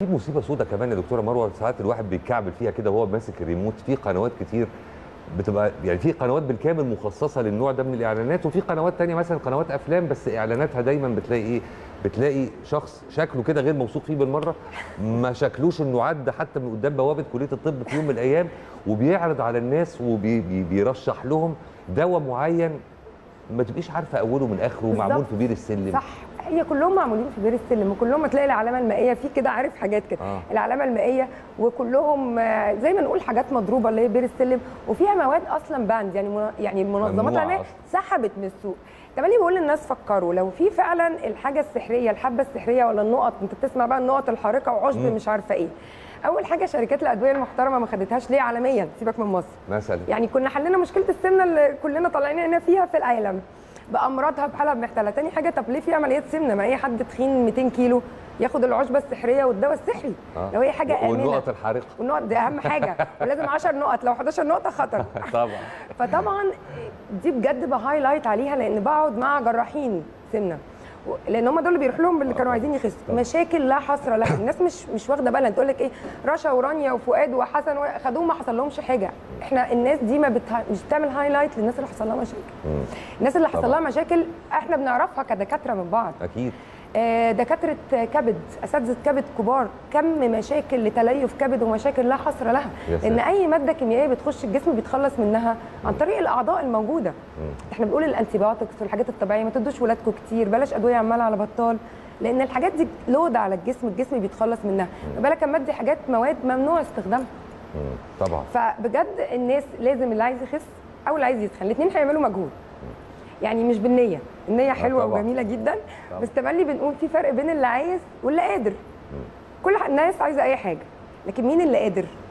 في مصيبه سودة كمان يا دكتوره مروه ساعات الواحد بيتكعبل فيها كده وهو ماسك الريموت في قنوات كتير بتبقى يعني في قنوات بالكامل مخصصه للنوع ده من الاعلانات وفي قنوات تانية مثلا قنوات افلام بس اعلاناتها دايما بتلاقي ايه بتلاقي شخص شكله كده غير موثوق فيه بالمره ما شكلوش انه عدى حتى من قدام بوابه كليه الطب في يوم من الايام وبيعرض على الناس وبيرشح لهم دواء معين ما تبقيش عارفه اوله من اخره معمول بالظبط. في بير السلم صح هي كلهم معمولين في بير السلم وكلهم هتلاقي العلامه المائيه في كده عارف حاجات كده آه. العلامه المائيه وكلهم آه، زي ما نقول حاجات مضروبه اللي هي بير السلم وفيها مواد اصلا باند يعني من- يعني المنظمات ممنوعة العالميه أصلاً. سحبت من السوق تملي بقول للناس فكروا لو في فعلا الحاجه السحريه الحبه السحريه ولا النقط انت بتسمع بقى النقط الحارقه وعشب مم. مش عارفه ايه اول حاجه شركات الادويه المحترمه ما خدتهاش ليه عالميا سيبك من مصر مثلا يعني كنا حلينا مشكله السمنه اللي كلنا طالعين هنا فيها في العالم بامراضها بحالها بمحتلها تاني حاجه طب ليه في عمليات سمنه ما اي حد تخين 200 كيلو ياخد العشبه السحريه والدواء السحري آه. لو هي حاجه امنه والنقط الحارقه والنقط دي اهم حاجه ولازم 10 نقط لو 11 نقطه خطر طبعا فطبعا دي بجد بهايلايت عليها لان بقعد مع جراحين سمنه و- لان هم دول اللي بيروحوا لهم اللي كانوا عايزين يخسوا مشاكل لا حصر لها الناس مش مش واخده بالها تقول لك ايه رشا ورانيا وفؤاد وحسن و- خدوهم ما حصل لهمش حاجه احنا الناس دي ما بتها... مش بتعمل هايلايت للناس اللي حصل لها مشاكل مم. الناس اللي حصل طبعاً. لها مشاكل احنا بنعرفها كدكاتره من بعض اكيد آه، دكاتره كبد اساتذه كبد كبار كم مشاكل لتليف كبد ومشاكل لا حصر لها يا لان ساتر. اي ماده كيميائيه بتخش الجسم بيتخلص منها عن طريق الاعضاء الموجوده مم. احنا بنقول الانتيبيوتكس والحاجات الطبيعيه ما تدوش ولادكم كتير بلاش ادويه عماله على بطال لان الحاجات دي لود على الجسم الجسم بيتخلص منها ما بالك اما ادي حاجات مواد ممنوع استخدامها مم. طبعا فبجد الناس لازم اللي عايز يخس او اللي عايز يتخن الاثنين هيعملوا مجهود يعني مش بالنيه النيه حلوه طبعاً. وجميله جدا طبعاً. بس تملي بنقول في فرق بين اللي عايز واللي قادر كل ح- الناس عايزه اي حاجه لكن مين اللي قادر